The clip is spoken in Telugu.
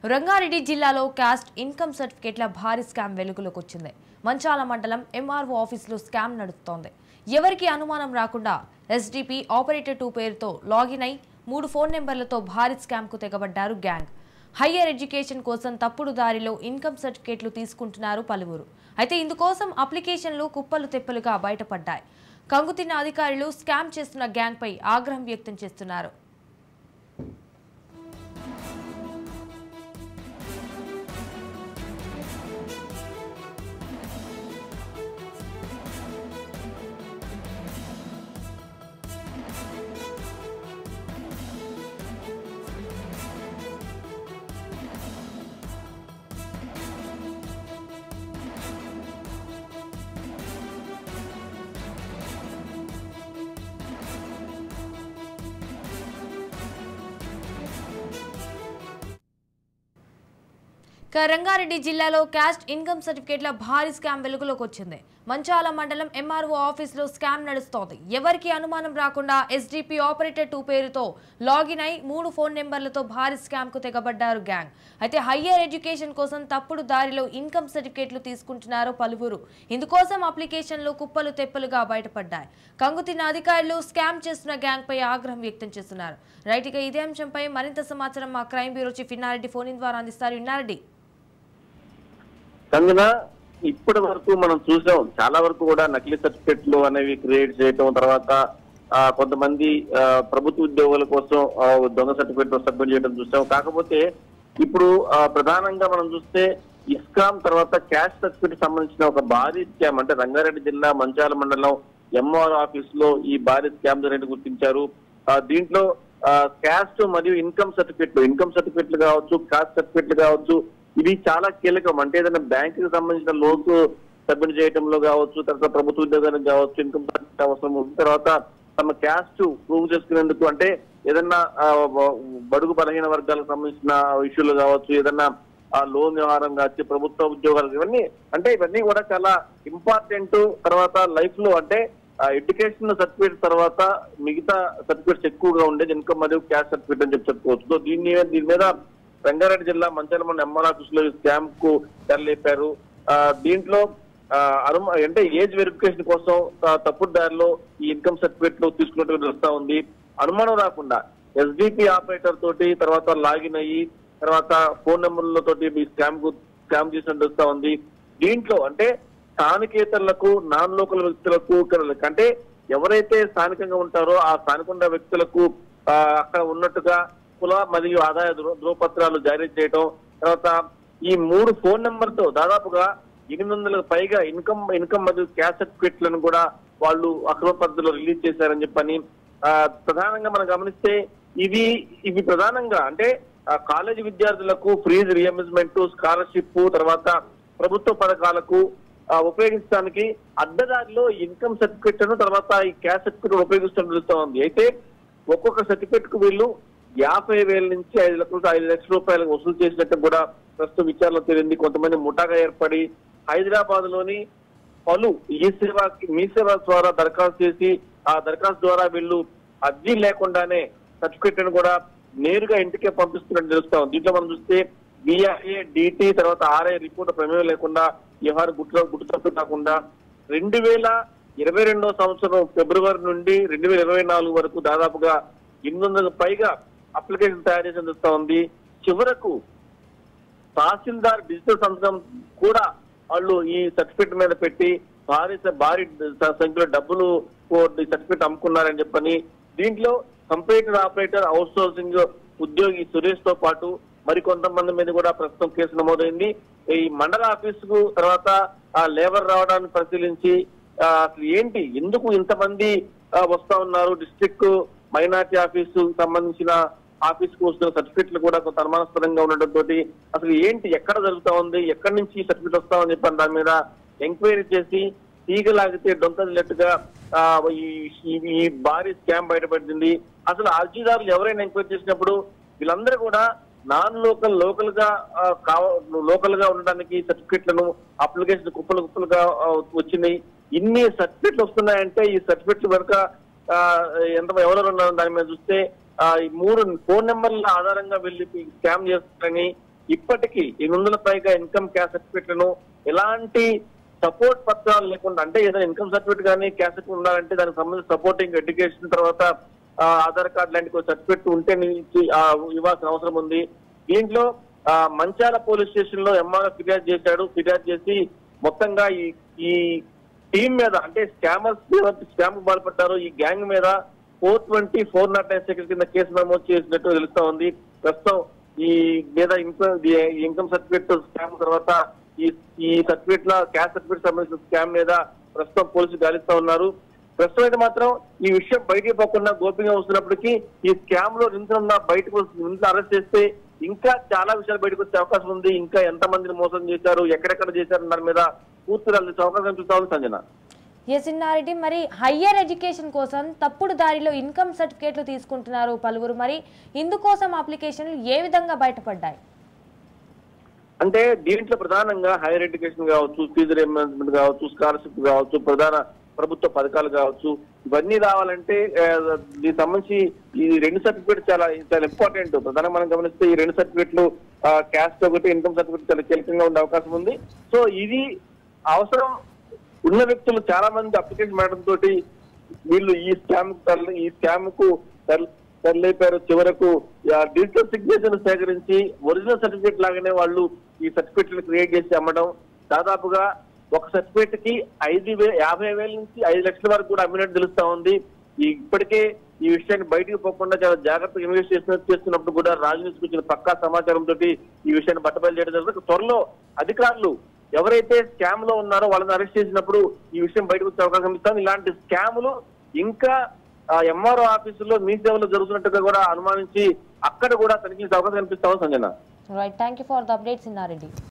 రంగారెడ్డి జిల్లాలో క్యాస్ట్ ఇన్కమ్ సర్టిఫికేట్ల భారీ స్కామ్ వెలుగులోకి వచ్చింది మంచాల మండలం ఎంఆర్ఓ ఆఫీసులో స్కామ్ నడుస్తోంది ఎవరికి అనుమానం రాకుండా ఎస్డిపి ఆపరేటర్ టూ పేరుతో లాగిన్ అయి మూడు ఫోన్ నెంబర్లతో భారీ స్కామ్కు తెగబడ్డారు గ్యాంగ్ హయ్యర్ ఎడ్యుకేషన్ కోసం తప్పుడు దారిలో ఇన్కమ్ సర్టిఫికేట్లు తీసుకుంటున్నారు పలువురు అయితే ఇందుకోసం అప్లికేషన్లు కుప్పలు తెప్పలుగా బయటపడ్డాయి కంగుతిన్న అధికారులు స్కామ్ చేస్తున్న గ్యాంగ్పై ఆగ్రహం వ్యక్తం చేస్తున్నారు ఇక రంగారెడ్డి జిల్లాలో క్యాస్ట్ ఇన్కమ్ సర్టిఫికేట్ల భారీ స్కామ్ వెలుగులోకి వచ్చింది మంచాల మండలం ఎంఆర్ఓ ఆఫీసులో స్కామ్ నడుస్తోంది ఎవరికి అనుమానం రాకుండా ఎస్డిపి ఆపరేటర్ టూ పేరుతో లాగిన్ అయి మూడు ఫోన్ నెంబర్లతో భారీ స్కామ్ కు తెగబడ్డారు గ్యాంగ్ అయితే హయ్యర్ ఎడ్యుకేషన్ కోసం తప్పుడు దారిలో ఇన్కమ్ సర్టిఫికేట్లు తీసుకుంటున్నారు పలువురు ఇందుకోసం అప్లికేషన్లు కుప్పలు తెప్పలుగా బయటపడ్డాయి కంగుతిన్న అధికారులు స్కామ్ చేస్తున్న గ్యాంగ్ పై ఆగ్రహం వ్యక్తం చేస్తున్నారు రైట్ ఇక ఇదే అంశంపై మరింత సమాచారం మా crime bureau chief Innareddy phone in ద్వారా అందిస్తారు ఇన్నారెడ్డి కంగన ఇప్పటి వరకు మనం చూసాం చాలా వరకు కూడా నకిలీ సర్టిఫికెట్లు అనేవి క్రియేట్ చేయటం తర్వాత ఆ, కొంతమంది ఆ, ప్రభుత్వ ఉద్యోగుల కోసం ఆ, దొంగ సర్టిఫికెట్ సబ్మిట్ చేయడం చూసాం కాకపోతే ఇప్పుడు ఆ, ప్రధానంగా మనం చూస్తే ఇస్కాం తర్వాత క్యాష్ సర్టిఫికెట్ సంబంధించిన ఒక భారీ స్కామ్ అంటే రంగారెడ్డి జిల్లా మంచాల మండలం ఎంఆర్ ఆఫీస్ లో ఈ భారీ స్కామ్ జరిగినట్టు గుర్తించారు ఆ, దీంట్లో క్యాస్ట్ మరియు ఇన్కమ్ సర్టిఫికెట్లు ఇన్కమ్ సర్టిఫికెట్లు కావచ్చు కాస్ట్ సర్టిఫికెట్లు కావచ్చు ఇవి చాలా కీలకం అంటే ఏదైనా బ్యాంక్ కి సంబంధించిన లోన్స్ సబ్మిట్ చేయడంలో కావచ్చు తర్వాత ప్రభుత్వ ఉద్యోగానికి కావచ్చు ఇన్కమ్ సర్టిఫికెట్ అవసరం ఉంది తర్వాత తమ క్యాస్ట్ ప్రూవ్ చేసుకునేందుకు అంటే ఏదన్నా ఆ, బడుగు బలహీన వర్గాలకు సంబంధించిన ఇష్యూలు కావచ్చు ఏదన్నా ఆ లోన్ వ్యవహారం కావచ్చు ప్రభుత్వ ఉద్యోగాలు ఇవన్నీ అంటే ఇవన్నీ కూడా చాలా ఇంపార్టెంట్ తర్వాత లైఫ్ లో అంటే ఎడ్యుకేషన్ సర్టిఫికేట్ తర్వాత మిగతా సర్టిఫికేట్స్ ఎక్కువగా ఉండేది ఇన్కమ్ మరియు క్యాష్ సర్టిఫికేట్ అని చెప్పి చెప్పుకోవచ్చు సో దీన్ని దీని మీద రంగారెడ్డి జిల్లా మంచాలమండ ఎంఆర్ ఆఫీస్ లో స్కామ్ కు తెరలేపారు ఆ, దీంట్లో ఆ, అనుమ అంటే ఏజ్ వెరిఫికేషన్ కోసం ఆ, తప్పుడు దారిలో ఈ ఇన్కమ్ సర్టిఫికేట్ లో తీసుకున్నట్టు తెలుస్తా ఉంది అనుమానం రాకుండా ఎస్డిపి ఆపరేటర్ తోటి తర్వాత లాగిన్ అయ్యి తర్వాత ఫోన్ నెంబర్లతోటి మీ స్కామ్ కు స్కామ్ చేసినట్టు తెలుస్తా ఉంది దీంట్లో అంటే స్థానికేతరులకు నాన్ లోకల్ వ్యక్తులకు ఇక్కడ- అంటే ఎవరైతే స్థానికంగా ఉంటారో ఆ స్థానిక వ్యక్తులకు ఆ, అక్కడ ఉన్నట్టుగా కుల మరియు ఆదాయ ధృ- ధృవపత్రాలు జారీ చేయడం తర్వాత ఈ మూడు ఫోన్ నెంబర్ తో దాదాపుగా ఎనిమిది వందలకు పైగా ఇన్కమ్ ఇన్కమ్ మరియు క్యాష్ సర్టిఫికెట్లను కూడా వాళ్ళు అక్రమ పద్ధతిలో రిలీజ్ చేశారని చెప్పని ఆ, ప్రధానంగా మనం గమనిస్తే ఇవి ఇవి ప్రధానంగా అంటే ఆ, కాలేజీ విద్యార్థులకు ఫీజు రియంబర్స్మెంట్ స్కాలర్షిప్ తర్వాత ప్రభుత్వ పథకాలకు ఆ, ఉపయోగించడానికి అడ్డదారిలో ఇన్కమ్ సర్టిఫికెట్ తర్వాత ఈ క్యాష్ సర్టిఫికెట్ ఉపయోగిస్తున్నట్టు తెలుస్తా ఉంది అయితే ఒక్కొక్క సర్టిఫికెట్ కు వీళ్ళు యాభై వేల నుంచి ఐదు లక్షల ఐదు లక్షల రూపాయలకు వసూలు చేసినట్టు కూడా ప్రస్తుతం విచారణలో తేలింది కొంతమంది ముఠాగా ఏర్పడి హైదరాబాద్ లోని పలు ఈ సేవ మీ సేవ ద్వారా దరఖాస్తు చేసి ఆ దరఖాస్తు ద్వారా వీళ్ళు అర్జీ లేకుండానే సర్టిఫికెట్ ను కూడా నేరుగా ఇంటికే పంపిస్తున్నట్టు తెలుస్తా ఉంది దీంట్లో మనం చూస్తే బిఆర్ఏ డిటి తర్వాత ఆర్ఐ రిపోర్ట్ ప్రమేయం లేకుండా వ్యవహారం గుట్టు గుర్తు కాకుండా రెండు వేల ఇరవై రెండో సంవత్సరం ఫిబ్రవరి నుండి రెండు వేల ఇరవై నాలుగు వరకు దాదాపుగా ఎనిమిది వందలకు పైగా అప్లికేషన్ తయారు చేసి అందిస్తా ఉంది చివరకు తహసీల్దార్ డిజిటల్ సంతకం కూడా వాళ్ళు ఈ సర్టిఫికెట్ మీద పెట్టి భారీ భారీ సంఖ్యలో డబ్బులు ఈ సర్టిఫికెట్ అమ్ముకున్నారని చెప్పని దీంట్లో కంప్యూటర్ ఆపరేటర్ అవుట్ సోర్సింగ్ ఉద్యోగి సురేష్ తో పాటు మరి కొంతమంది మీద కూడా ప్రస్తుతం కేసు నమోదైంది ఈ మండల ఆఫీసుకు తర్వాత ఆ లేబర్ రావడాన్ని పరిశీలించి ఆ, అసలు ఏంటి ఎందుకు ఇంతమంది ఆ, వస్తా ఉన్నారు డిస్ట్రిక్ట్ మైనార్టీ ఆఫీసు సంబంధించిన ఆఫీస్ కు వస్తున్న సర్టిఫికెట్లు కూడా కొంత అనుమానాస్పదంగా ఉండడంతో అసలు ఏంటి ఎక్కడ జరుగుతా ఉంది ఎక్కడి నుంచి సర్టిఫికెట్ వస్తా ఉంది చెప్పని దాని మీద ఎంక్వైరీ చేసి తీగలాగితే డొంకదినట్టుగా ఆ, ఈ- ఈ- ఈ భారీ స్కామ్ బయటపడింది అసలు అర్జీదారులు ఎవరైనా ఎంక్వైరీ చేసినప్పుడు వీళ్ళందరూ కూడా నాన్ లోకల్ లోకల్ గా ఆ, కావ లోకల్ గా ఉండడానికి సర్టిఫికెట్లను అప్లికేషన్ కుప్పలు కుప్పలుగా ఆ, వచ్చినాయి ఇన్ని సర్టిఫికెట్లు వస్తున్నాయంటే ఈ సర్టిఫికెట్లు వెనుక ఆ, ఎంత ఎవరెవరు ఉన్నారు దాని మీద చూస్తే ఆ, ఈ మూడు ఫోన్ నెంబర్ల ఆధారంగా వెళ్ళి స్కామ్ చేస్తారని ఇప్పటికీ ఎనిమిది వందల పైగా ఇన్కమ్ క్యాష్ సర్టిఫికెట్లను ఎలాంటి సపోర్ట్ పత్రాలు లేకుండా అంటే ఏదైనా ఇన్కమ్ సర్టిఫికేట్ కానీ క్యాష్ సర్టిఫికేట్ ఉండాలంటే దానికి సంబంధించి సపోర్టింగ్ ఎడ్యుకేషన్ తర్వాత ఆ, ఆధార్ కార్డు లాంటి సర్టిఫికెట్ ఉంటే నీ- ఆ, ఇవ్వాల్సిన అవసరం ఉంది దీంట్లో ఆ, మంచాల పోలీస్ స్టేషన్ లో ఎంఆర్ ఫిర్యాదు చేశాడు ఫిర్యాదు చేసి మొత్తంగా ఈ ఈ టీం మీద అంటే స్కామర్స్ స్కామ్ పాల్పడ్డారు ఈ గ్యాంగ్ మీద four twenty four not nine second కింద కేసు నమోదు చేసినట్టు తెలుస్తా ఉంది ప్రస్తుతం ఈ మీద ఇన్కమ్ ఇన్కమ్ సర్టిఫికేట్ స్కామ్ తర్వాత ఈ ఈ సర్టిఫికేట్ లో క్యాష్ సర్టిఫికేట్ సంబంధించిన స్కామ్ మీద ప్రస్తుతం పోలీసులు గాలిస్తా ఉన్నారు ప్రస్తుతం అయితే మాత్రం ఈ విషయం బయటికి పోకుండా గోప్యంగా వస్తున్నప్పటికీ ఈ స్కామ్ లో నిందితున్న బయటకు నిందితులు అరెస్ట్ చేస్తే ఇంకా చాలా విషయాలు బయటకు వచ్చే అవకాశం ఉంది ఇంకా ఎంత మందిని మోసం చేశారు ఎక్కడెక్కడ చేశారు దాని మీద పూర్తిగా తెలిసే అవకాశం కనిపిస్తా ఉంది సంజన ఎస్ ఇన్నారెడ్డి మరి హయ్యర్ ఎడ్యుకేషన్ కోసం తప్పుడు దారిలో ఇన్కమ్ సర్టిఫికేట్లు తీసుకుంటున్నారు పలువురు మరి ఇందుకోసం అప్లికేషన్లు ఏ విధంగా బయటపడ్డాయి అంటే దీంట్లో ప్రధానంగా హైయర్ ఎడ్యుకేషన్ కావచ్చు ఫీజు రియంబర్స్మెంట్ కావచ్చు స్కాలర్షిప్ కావచ్చు ప్రధాన ప్రభుత్వ పథకాలు కావచ్చు ఇవన్నీ రావాలంటే ఆ, దీనికి సంబంధించి ఈ రెండు సర్టిఫికేట్ చాలా చాలా ఇంపార్టెంట్ ప్రధానంగా మనం గమనిస్తే ఈ రెండు సర్టిఫికేట్లు క్యాస్ట్ ఒకటి ఇన్కమ్ సర్టిఫికేట్ చాలా కీలకంగా ఉండే అవకాశం ఉంది సో ఇది అవసరం ఉన్న వ్యక్తులు చాలా మంది అప్లికేషన్ పెట్టడం తోటి వీళ్ళు ఈ స్కామ్ ఈ స్కామ్ కు తరలి- తరలిపోయారు చివరకు ఆ డిజిటల్ సిగ్నేచర్ సేకరించి ఒరిజినల్ సర్టిఫికేట్ లాగానే వాళ్ళు ఈ సర్టిఫికేట్ క్రియేట్ చేసి అమ్మడం దాదాపుగా ఒక సర్టిఫికేట్ కి ఐదు వే యాభై వేల నుంచి ఐదు లక్షల వరకు కూడా అమ్మినట్టు తెలుస్తా ఉంది ఈ ఇప్పటికే ఈ విషయాన్ని బయటకు పోకుండా చాలా జాగ్రత్తగా ఇన్వెస్టిగేషన్ చేస్తున్నప్పుడు కూడా రాజనీతికి వచ్చిన పక్కా సమాచారం తోటి ఈ విషయాన్ని బట్టబయలు చేయడం జరుగుతుంది త్వరలో అధికారులు ఎవరైతే స్కామ్ లో ఉన్నారో వాళ్ళని అరెస్ట్ చేసినప్పుడు ఈ విషయం బయటకు వచ్చే అవకాశం ఇస్తాం ఇలాంటి స్కాములు ఇంకా ఎంఆర్ఓ ఆఫీసులో మీ సేవలో జరుగుతున్నట్టుగా కూడా అనుమానించి అక్కడ కూడా తనిఖీ చేసే అవకాశం కనిపిస్తామని Sanjana right thank you for the updates Inna Reddy